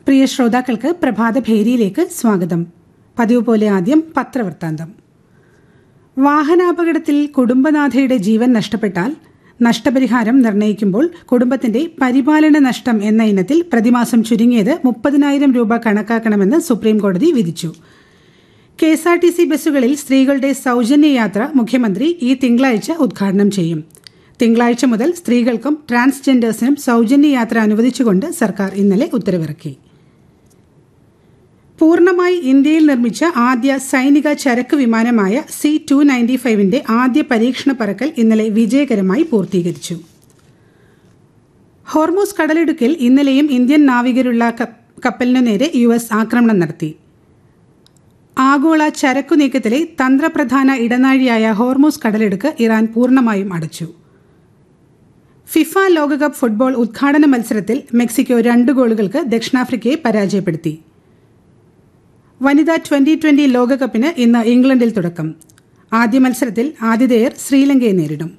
പ്രിയ ശ്രോതാക്കൾക്ക് പ്രഭാത ഭേരിയിലേക്ക് സ്വാഗതം പതിവ് പോലെ ആദ്യം പത്രവൃത്താന്തം വാഹനാപകടത്തിൽ കുടുംബനാഥയുടെ ജീവൻ നഷ്ടപ്പെട്ടാൽ നഷ്ടപരിഹാരം നിർണ്ണയിക്കുമ്പോൾ കുടുംബത്തിന്റെ പരിപാലന നഷ്ടം എന്ന ഇനത്തിൽ പ്രതിമാസം ചുരുങ്ങിയത് മുപ്പതിനായിരം രൂപ കണക്കാക്കണമെന്ന് സുപ്രീംകോടതി വിധിച്ചു K S R T C ബസ്സുകളിൽ സ്ത്രീകളുടെ സൗജന്യ യാത്ര മുഖ്യമന്ത്രി ഈ തിങ്കളാഴ്ച ഉദ്ഘാടനം ചെയ്യും തിങ്കളാഴ്ച മുതൽ സ്ത്രീകൾക്കും ട്രാൻസ്ജെൻഡേഴ്സിനും സൗജന്യ യാത്ര അനുവദിച്ചുകൊണ്ട് സർക്കാർ ഇന്നലെ ഉത്തരവിറക്കി പൂർണ്ണമായി ഇന്ത്യയിൽ നിർമ്മിച്ച ആദ്യ സൈനിക ചരക്ക് വിമാനമായ സി ടു നയൻറ്റി ഫൈവിന്റെ ആദ്യ പരീക്ഷണ പറക്കൽ ഇന്നലെ വിജയകരമായി പൂർത്തീകരിച്ചു ഹോർമോസ് കടലിടുക്കിൽ ഇന്നലെയും ഇന്ത്യൻ നാവികരുള്ള കപ്പലിനു നേരെ യു എസ് ആക്രമണം നടത്തി ആഗോള ചരക്കു നീക്കത്തിലെ തന്ത്രപ്രധാന ഇടനാഴിയായ ഹോർമോസ് കടലിടുക്ക് ഇറാൻ പൂർണ്ണമായും അടച്ചു ഫിഫ ലോകകപ്പ് ഫുട്ബോൾ ഉദ്ഘാടന മത്സരത്തിൽ മെക്സിക്കോ രണ്ട് ഗോളുകൾക്ക് ദക്ഷിണാഫ്രിക്കയെ പരാജയപ്പെടുത്തി വനിതാ ട്വന്റി ട്വന്റി ലോകകപ്പിന് ഇന്ന് ഇംഗ്ലണ്ടിൽ തുടക്കം ആദ്യ മത്സരത്തിൽ ആതിഥേയർ ശ്രീലങ്കയെ നേരിടും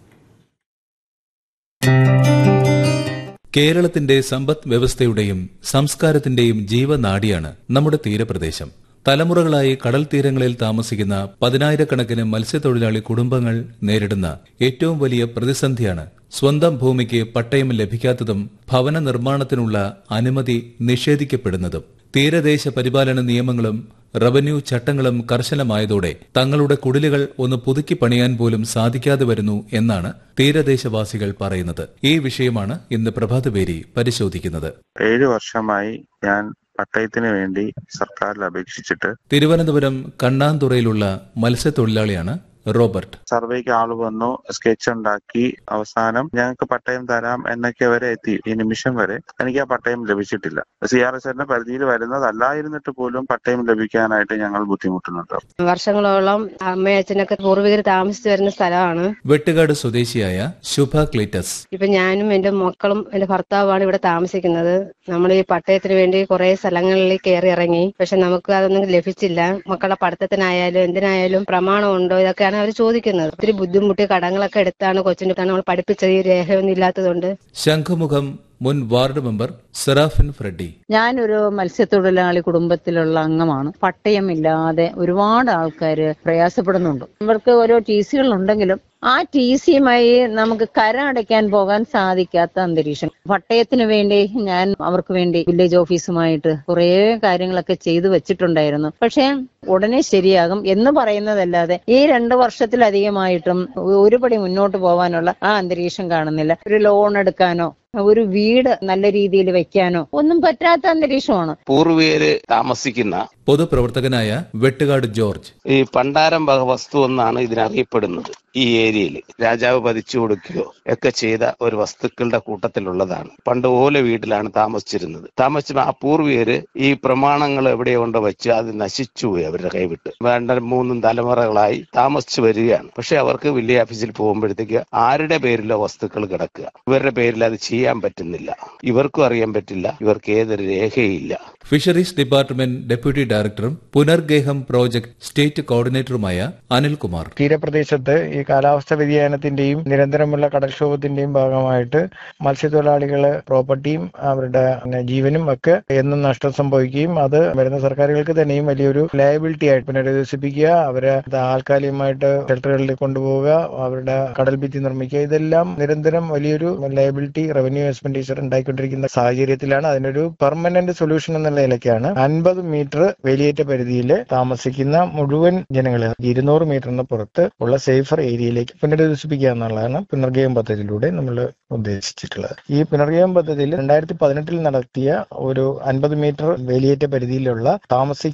കേരളത്തിന്റെ സമ്പദ് വ്യവസ്ഥയുടെയും സംസ്കാരത്തിന്റെയും ജീവനാഡിയാണ് നമ്മുടെ തീരപ്രദേശം തലമുറകളായി കടൽ തീരങ്ങളിൽ താമസിക്കുന്ന പതിനായിരക്കണക്കിന് മത്സ്യത്തൊഴിലാളി കുടുംബങ്ങൾ നേരിടുന്ന ഏറ്റവും വലിയ പ്രതിസന്ധിയാണ് സ്വന്തം ഭൂമിക്ക് പട്ടയം ലഭിക്കാത്തതും ഭവന നിർമ്മാണത്തിനുള്ള അനുമതി നിഷേധിക്കപ്പെടുന്നതും തീരദേശ പരിപാലന നിയമങ്ങളും റവന്യൂ ചട്ടങ്ങളും കർശനമായതോടെ തങ്ങളുടെ കുടിലുകൾ ഒന്ന് പുതുക്കി പണിയാൻ പോലും സാധിക്കാതെ വരുന്നു എന്നാണ് തീരദേശവാസികൾ പറയുന്നത് ഈ വിഷയമാണ് ഇന്ന് പ്രഭാതപേരി പരിശോധിക്കുന്നത് ഏഴു വർഷമായി ഞാൻ പട്ടയത്തിന് വേണ്ടി സർക്കാരിൽ അപേക്ഷിച്ചിട്ട് തിരുവനന്തപുരം കണ്ണാന്തുറയിലുള്ള മത്സ്യത്തൊഴിലാളിയാണ് റോബർട്ട് സർവേക്ക് ആള് വന്നു സ്കെച്ച് ഉണ്ടാക്കി അവസാനം ഞങ്ങൾക്ക് പട്ടയം തരാം എന്നൊക്കെ വരെ എത്തി ഈ നിമിഷം വരെ എനിക്ക് ആ പട്ടയം ലഭിച്ചിട്ടില്ല സി ആർ എസ് എന്റെ പരിധിയിൽ വരുന്നതല്ലായിരുന്നിട്ട് പോലും പട്ടയം ലഭിക്കാനായിട്ട് ഞങ്ങൾ ബുദ്ധിമുട്ടുന്നുണ്ട് വർഷങ്ങളോളം അമ്മയച്ഛനൊക്കെ പൂർവികർ താമസിച്ചു വരുന്ന സ്ഥലമാണ് വെട്ടുകാട് സ്വദേശിയായ ശുഭ ക്ലീറ്റസ് ഇപ്പൊ ഞാനും എന്റെ മക്കളും എന്റെ ഭർത്താവുമാണ് ഇവിടെ താമസിക്കുന്നത് നമ്മൾ ഈ പട്ടയത്തിന് വേണ്ടി കുറെ സ്ഥലങ്ങളിൽ കയറി ഇറങ്ങി പക്ഷെ നമുക്ക് അതൊന്നും ലഭിച്ചില്ല മക്കളുടെ പഠിത്തത്തിനായാലും എന്തിനായാലും പ്രമാണമുണ്ടോ ഇതൊക്കെയാണ് അവർ ചോദിക്കുന്നത് ഒത്തിരി ബുദ്ധിമുട്ടി കടങ്ങളൊക്കെ എടുത്താണ് കൊച്ചിന്റെ നമ്മൾ പഠിപ്പിച്ചത് ഈ രേഖയൊന്നും ഇല്ലാത്തതുകൊണ്ട് ശംഖുമുഖം മുൻ വാർഡ് മെമ്പർ സെറാഫിൻ ഫ്രെഡി ഞാനൊരു മത്സ്യത്തൊഴിലാളി കുടുംബത്തിലുള്ള അംഗമാണ് പട്ടയമില്ലാതെ ഒരുപാട് ആൾക്കാർ പ്രയാസപ്പെടുന്നുണ്ട് ഇവർക്ക് ഓരോ ടി സികൾ ഉണ്ടെങ്കിലും ആ ടി സിയുമായി നമുക്ക് കര അടയ്ക്കാൻ പോകാൻ സാധിക്കാത്ത അന്തരീക്ഷം പട്ടയത്തിന് വേണ്ടി ഞാൻ അവർക്ക് വേണ്ടി വില്ലേജ് ഓഫീസുമായിട്ട് കുറേ കാര്യങ്ങളൊക്കെ ചെയ്തു വെച്ചിട്ടുണ്ടായിരുന്നു പക്ഷേ ഉടനെ ശരിയാകും എന്ന് പറയുന്നതല്ലാതെ ഈ രണ്ട് വർഷത്തിലധികമായിട്ടും ഒരു പടി മുന്നോട്ട് പോകാനുള്ള ആ അന്തരീക്ഷം കാണുന്നില്ല ഒരു ലോൺ എടുക്കാനോ ഒരു വീട് നല്ല രീതിയിൽ വെക്കാനോ ഒന്നും പറ്റാത്ത അന്തരീക്ഷമാണ് പൂർവീകര് താമസിക്കുന്ന പൊതുപ്രവർത്തകനായ വെട്ടുകാട് ജോർജ് ഈ പണ്ടാരം വക വസ്തു എന്നാണ് ഇതിനറിയപ്പെടുന്നത് ഈ ഏരിയയിൽ രാജാവ് പതിച്ചു കൊടുക്കുകയോ ഒക്കെ ചെയ്ത ഒരു വസ്തുക്കളുടെ കൂട്ടത്തിലുള്ളതാണ് പണ്ട് ഓല വീട്ടിലാണ് താമസിച്ചിരുന്നത് താമസിച്ച ആ പൂർവീകര് ഈ പ്രമാണങ്ങൾ എവിടെ കൊണ്ട് വെച്ച് അത് നശിച്ചു പോയി അവരുടെ കൈവിട്ട് വേണ്ട മൂന്നും തലമുറകളായി താമസിച്ചു വരികയാണ് പക്ഷെ അവർക്ക് വില്ലേജ് ഓഫീസിൽ പോകുമ്പോഴത്തേക്ക് ആരുടെ പേരിലോ വസ്തുക്കൾ കിടക്കുക ഇവരുടെ പേരിൽ അത് ചെയ്യാൻ പറ്റുന്നില്ല ഇവർക്കും അറിയാൻ പറ്റില്ല ഇവർക്ക് ഏതൊരു രേഖയില്ല ഫിഷറീസ് ഡിപ്പാർട്ട്മെന്റ് ഡെപ്യൂട്ടി ഡയറക്ടറും പുനർഗേഹം പ്രോജക്ട് സ്റ്റേറ്റ് കോർഡിനേറ്ററുമായ അനിൽകുമാർ തീരപ്രദേശത്ത് ഈ കാലാവസ്ഥ വ്യതിയാനത്തിന്റെയും നിരന്തരമുള്ള കടൽക്ഷോഭത്തിന്റെയും ഭാഗമായിട്ട് മത്സ്യത്തൊഴിലാളികള് പ്രോപ്പർട്ടിയും അവരുടെ പിന്നെ ജീവനും ഒക്കെ എന്നും നഷ്ടം സംഭവിക്കുകയും അത് വരുന്ന സർക്കാരുകൾക്ക് തന്നെയും വലിയൊരു ലയബിലിറ്റി ആയിട്ട് പുനരധിവസിപ്പിക്കുക അവരെ താൽക്കാലികമായിട്ട് ഷെൽട്ടറുകളിൽ കൊണ്ടുപോവുക അവരുടെ കടൽ ഭിത്തി നിർമ്മിക്കുക ഇതെല്ലാം നിരന്തരം വലിയൊരു ലയബിലിറ്റി റവന്യൂ എക്സ്പെൻഡിച്ചർ ഉണ്ടായിക്കൊണ്ടിരിക്കുന്ന സാഹചര്യത്തിലാണ് അതിനൊരു പെർമനന്റ് സൊല്യൂഷൻ എന്നുള്ള നിലയ്ക്കാണ് അൻപത് മീറ്റർ വേലിയേറ്റ പരിധിയിൽ താമസിക്കുന്ന മുഴുവൻ ജനങ്ങളെ ഇരുന്നൂറ് മീറ്ററിന് പുറത്ത് ഉള്ള സേഫർ ഏരിയയിലേക്ക് പുനരധിവസിപ്പിക്കുക എന്നുള്ളതാണ് പുനർഗേയം പദ്ധതിയിലൂടെ നമ്മൾ ഉദ്ദേശിച്ചിട്ടുള്ളത് ഈ പുനർഗേയം പദ്ധതിയിൽ രണ്ടായിരത്തി പതിനെട്ടിൽ നടത്തിയ ഒരു അൻപത് മീറ്റർ വേലിയേറ്റ പരിധിയിലുള്ള താമസിക്കുന്ന